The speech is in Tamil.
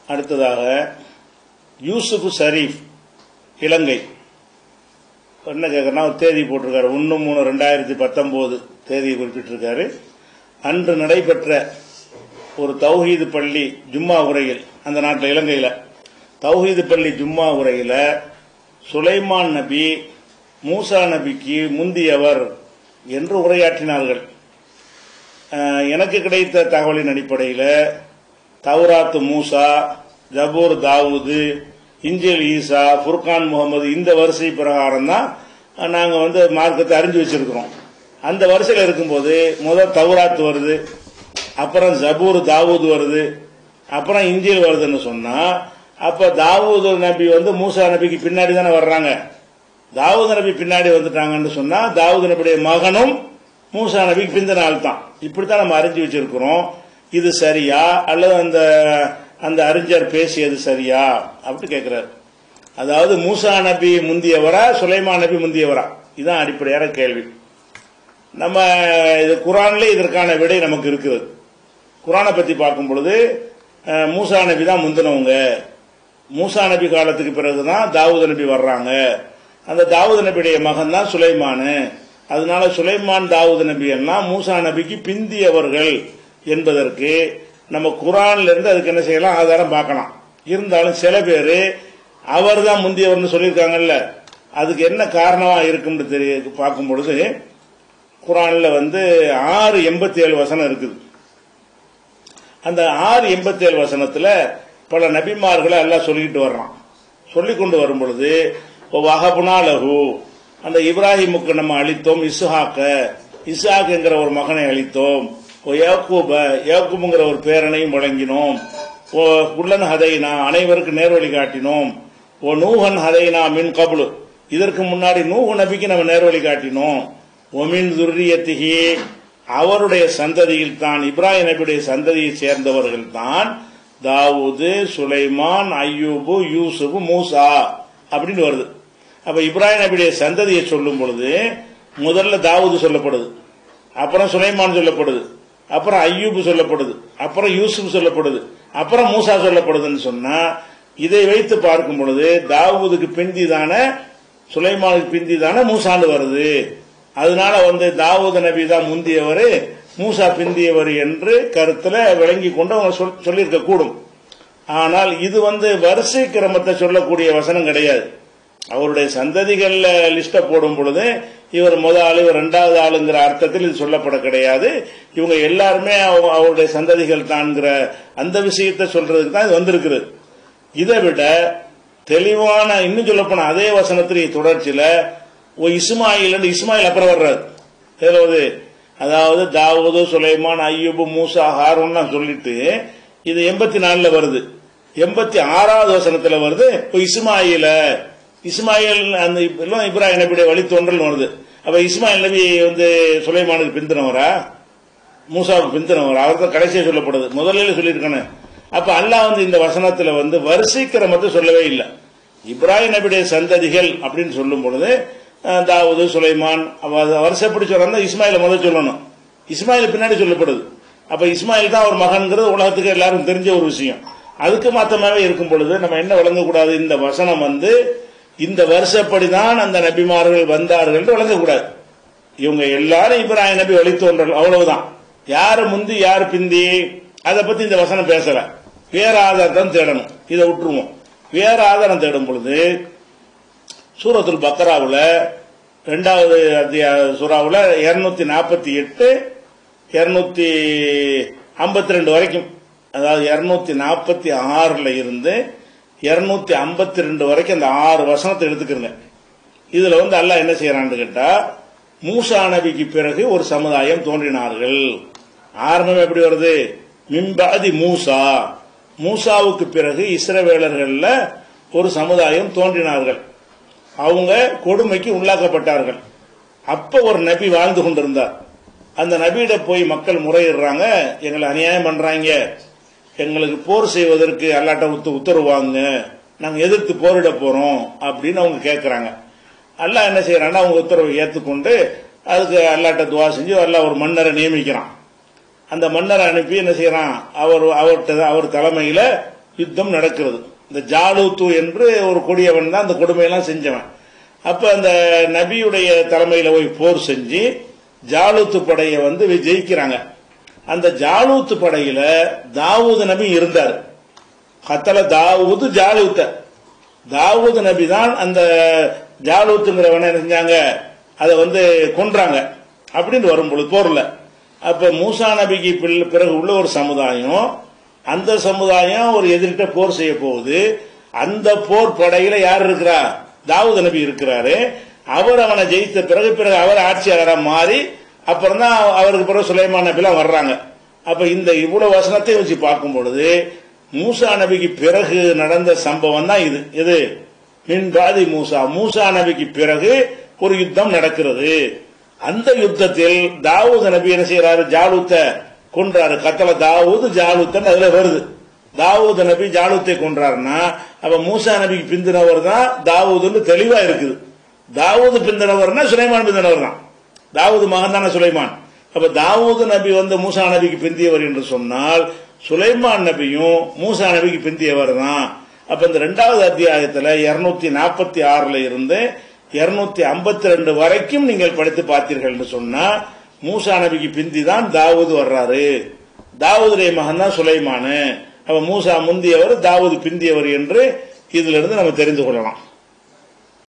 அடுத்ததாக யூசுப் ஷரீஃப் இலங்கை என்ன கேட்கறனா ஒரு தேதி போட்டிருக்காரு ஒன்று மூணு ரெண்டாயிரத்தி பத்தொம்போது தேதியை குறிப்பிட்டிருக்காரு அன்று நடைபெற்ற ஒரு தௌஹீது பள்ளி ஜும்மா உரையில் அந்த நாட்டில் இலங்கையில் தௌஹீது பள்ளி ஜும்மா உரையில் சுலைமான் நபி மூசா நபிக்கு முந்தியவர் என்று உரையாற்றினார்கள் அஹ், எனக்கு கிடைத்த தகவலின் அடிப்படையில் தௌராத்து மூசா ஜபூர் தாவூது இஞ்சில் ஈசா ஃபுர்கான் முகமது இந்த வரிசை பிரகாரம் தான் நாங்கள் வந்து மார்க்கத்தை அறிஞ்சு வச்சிருக்கிறோம் அந்த வரிசையில் இருக்கும்போது முதல் தௌராத் வருது அப்புறம் ஜபூர் தாவூத் வருது அப்புறம் இஞ்சில் வருதுன்னு சொன்னா அப்ப தாவூது நபி வந்து மூசா நபிக்கு பின்னாடி தானே வர்றாங்க தாவூது நபி பின்னாடி வந்துட்டாங்கன்னு சொன்னா தாவூது நபியுடைய மகனும் மூசா நபிக்கு பிந்தின ஆள் தான் இப்படித்தான் நம்ம அறிஞ்சு வச்சிருக்கிறோம் இது சரியா அல்லது அந்த அந்த அறிஞர் பேசியது சரியா அப்படி கேட்கிறாரு அதாவது மூசா நபி முந்தியவரா சுலைமான் நபி முந்தியவரா இதுதான் அடிப்படையான கேள்வி நம்ம இது குரான்ல இதற்கான விடை நமக்கு இருக்குது குரானை பத்தி பார்க்கும் பொழுது அஹ், மூசா நபி தான் முந்தினவங்க மூசா நபி காலத்துக்கு பிறகுதான் தாவூது நபி வர்றாங்க அந்த தாவூது நபியுடைய மகன் தான் சுலைமானு அதனால சுலைமான் தாவூது நபி எல்லாம் மூசா நபிக்கு பிந்தியவர்கள் என்பதற்கு நம்ம குரான்ல இருந்து அதுக்கு என்ன செய்யலாம் ஆதாரம் பார்க்கலாம் இருந்தாலும் சில பேர் அவர் தான் முந்தியவர்னு சொல்லியிருக்காங்கல்ல அதுக்கு என்ன காரணமா இருக்கும்னு தெரிய பார்க்கும் பொழுது குரான்ல வந்து ஆறு எண்பத்தி ஏழு வசனம் இருக்குது அந்த ஆறு எண்பத்தி ஏழு வசனத்துல பல நபிமார்களை எல்லாம் சொல்லிக்கிட்டு வர்றான் சொல்லி கொண்டு வரும் பொழுது வஹபுனா லஹு அந்த இப்ராஹிமுக்கு நம்ம அளித்தோம் இசுஹாக்க இஸ்ஹாக் என்கிற ஒரு மகனை அளித்தோம் ஓ யாக்கூப யாக்கூபுங்கிற ஒரு பேரனையும் வழங்கினோம் ஓ குள்ளன் ஹதைனா அனைவருக்கு நேர்வழி காட்டினோம் ஓ நூஹன் ஹதைனா மின் கபுலு இதற்கு முன்னாடி நூஹு நபிக்கு நம்ம நேர்வழி காட்டினோம் ஒமின் துர்ரியத்திகி அவருடைய சந்ததியில் தான் இப்ராஹிம் நபியுடைய சந்ததியை சேர்ந்தவர்கள் தான் தாவூது சுலைமான் ஐயூபு யூசுப் மூசா அப்படின்னு வருது அப்ப இப்ராஹிம் நபியுடைய சந்ததியை சொல்லும் பொழுது முதல்ல தாவூது சொல்லப்படுது அப்புறம் சுலைமான் சொல்லப்படுது அப்புறம் ஐயூப் சொல்லப்படுது அப்புறம் யூசுப் சொல்லப்படுது அப்புறம் மூசா சொல்லப்படுதுன்னு சொன்னா இதை வைத்து பார்க்கும் பொழுது தாவூதுக்கு பிந்தி தானே சுலைமானுக்கு பிந்தி தானே மூசாண்டு வருது அதனால வந்து தாவூது நபி தான் முந்தியவர் மூசா பிந்தியவர் என்று கருத்துல விளங்கி கொண்டு அவங்க சொல்- சொல்லியிருக்க கூடும் ஆனால் இது வந்து வரிசை கிரமத்தை சொல்லக்கூடிய வசனம் கிடையாது அவருடைய சந்ததிகள்ல லிஸ்ட போடும் பொழுது இவர் முத ஆளு இவர் ரெண்டாவது ஆளுங்கிற அர்த்தத்தில் இது சொல்லப்பட கிடையாது இவங்க எல்லாருமே அவங்க- அவருடைய சந்ததிகள் தான்ங்கிற அந்த விஷயத்தை சொல்றதுக்கு தான் இது வந்திருக்கிறது இதை விட தெளிவான இன்னும் சொல்ல போனா அதே வசனத்தின் தொடர்ச்சியில ஓ இஸ்மாயில் இஸ்மாயில் அப்புறம் வர்றாரு ஏதாவது அதாவது தாவூது சுலைமான் ஐயூபு மூசா ஹாரூன்லாம் சொல்லிட்டு இது எண்பத்தி நாலுல வருது எண்பத்தி ஆறாவது வசனத்துல வருது ஓ இஸ்மாயில இஸ்மாயில் அந்த எல்லாம் இப்ராஹிம் நபியுடைய வழித்தோன்றல் வருது அப்ப இஸ்மாயில் நபி வந்து சுலைமானுக்கு பிந்தினவரா மூசாவுக்கு பிந்தினவர் அவர் தான் கடைசியா சொல்லப்படுது முதல்ல சொல்லியிருக்கானே அப்ப அல்லாஹ் வந்து இந்த வசனத்துல வந்து வரிசை கிரமத்தை சொல்லவே இல்லை இப்ராஹிம் நபியுடைய சந்ததிகள் அப்படின்னு சொல்லும் பொழுது அஹ், தாவூது சுலைமான் அவ அது வருஷப்படி சொல்றாங்க இஸ்மாயில முதல் சொல்லணும் இஸ்மாயில் பின்னாடி சொல்லப்படுது அப்ப இஸ்மாயில் தான் ஒரு மகன்கிறது உலகத்துக்கு எல்லாரும் தெரிஞ்ச ஒரு விஷயம் அதுக்கு மாத்தமாவே இருக்கும் பொழுது நம்ம என்ன விளங்கக்கூடாது இந்த வசனம் வந்து இந்த வருஷப்படிதான் அந்த நபிமார்கள் வந்தார்கள் என்று விளங்கக்கூடாது இவங்க எல்லாரும் இப்ராஹிம் நபி வழித்தோன்றல் அவ்வளவுதான் யாரு முந்தி யாரு பிந்தி அதை பத்தி இந்த வசனம் பேசல வேற ஆதாரத்தை தேடணும் இதை விட்டுருவோம் வேற ஆதாரம் தேடும் பொழுது சூரத்துல் பக்ராவுல ரெண்டாவது அத்தியாய சூறாவுல இருநூத்தி நாற்பத்தி எட்டு இருநூத்தி ஐம்பத்தி ரெண்டு வரைக்கும் அதாவது இருநூத்தி நாற்பத்தி ஆறுல இருந்து இருநூத்தி ஐம்பத்தி ரெண்டு வரைக்கும் அந்த ஆறு வசனத்தை எடுத்துக்கிறங்க இதுல வந்து அல்லாஹ் என்ன செய்யறான்னு கேட்டா மூசா நபிக்கு பிறகு ஒரு சமுதாயம் தோன்றினார்கள் ஆரம்பம் எப்படி வருது மிம்பாதி மூசா மூசாவுக்கு பிறகு இஸ்ரவேலர்கள்ல ஒரு சமுதாயம் தோன்றினார்கள் அவங்க கொடுமைக்கு உள்ளாக்கப்பட்டார்கள் அப்ப ஒரு நபி வாழ்ந்து கொண்டிருந்தார் அந்த நபியிட போய் மக்கள் முறையிடுறாங்க எங்களை அநியாயம் பண்றாங்க எங்களுக்கு போர் செய்வதற்கு அல்லாட்ட உத்த- உத்தரவு வாங்க நாங்க எதிர்த்து போரிட போறோம் அப்படின்னு அவங்க கேட்கறாங்க அல்லாஹ் என்ன செய்யறான்னா அவங்க உத்தரவை ஏத்துக்கொண்டு அதுக்கு அல்லாட்ட துவா செஞ்சு அல்லாஹ் ஒரு மன்னரை நியமிக்கிறான் அந்த மன்னரை அனுப்பி என்ன செய்யறான் அவர் அவர்கிட்ட அவர் தலைமையில யுத்தம் நடக்கிறது இந்த ஜாலூத்து என்று ஒரு கொடியவன் தான் அந்த கொடுமையெல்லாம் செஞ்சவன் அப்ப அந்த நபியுடைய தலைமையில போய் போர் செஞ்சு ஜாலூத்து படையை வந்து ஜெயிக்கிறாங்க அந்த ஜாலூத்து படையில தாவூது நபி இருந்தார் கத்தல தாவூது ஜாலூத்த தாவூது நபி தான் அந்த ஜாலூத்துங்கிறவன என்ன செஞ்சாங்க அதை வந்து கொன்றாங்க அப்படின்னு வரும் பொழுது போர்ல அப்ப மூசா நபிக்கு பில்- பிறகு உள்ள ஒரு சமுதாயம் அந்த சமுதாயம் ஒரு எதிர்கிட்ட போர் செய்ய போகுது அந்த போர் படையில யார் இருக்கிறா தாவூது நபி இருக்கிறாரு அவர் அவனை ஜெயித்த பிறகு பிறகு அவர் ஆட்சியாளராக மாறி அப்புறம் தான் அவருக்கு பிறகு சுலைமான் நபிலாம் வர்றாங்க அப்ப இந்த இவ்வளவு வசனத்தையும் வச்சு பார்க்கும் பொழுது மூசா நபிக்கு பிறகு நடந்த சம்பவம் தான் இது இது மின்பாதி மூசா மூசா நபிக்கு பிறகு ஒரு யுத்தம் நடக்கிறது அந்த யுத்தத்தில் தாவூது நபி என்ன செய்யறாரு ஜாலூத்த கொன்றாரு கத்தல தாவூது ஜாலூத்தன் அதுல வருது தாவூது நபி ஜாலூத்தை கொன்றாருன்னா அப்ப மூசா நபிக்கு பிந்தினவர் தான் தாவூதுன்னு தெளிவா இருக்குது தாவூது பிந்தினவர்னா சுலைமான் பிந்தினவர் தான் தாவூது மகன் தானே சுலைமான் அப்ப தாவூது நபி வந்து மூசா நபிக்கு பிந்தியவர் என்று சொன்னால் சுலைமான் நபியும் மூசா நபிக்கு பிந்தியவர் தான் அப்ப இந்த ரெண்டாவது அத்தியாயத்துல இருநூத்தி நாற்பத்தி ஆறுல இருந்து இருநூத்தி ஐம்பத்தி ரெண்டு வரைக்கும் நீங்கள் படித்து பார்த்தீர்கள் என்று சொன்னா மூசா நபிக்கு பிந்தி தான் தாவூது வர்றாரு தாவூதுடைய மகன் தான் சுலைமானு அப்ப மூசா முந்தியவர் தாவூது பிந்தியவர் என்று இதிலிருந்து நம்ம தெரிந்து கொள்ளலாம்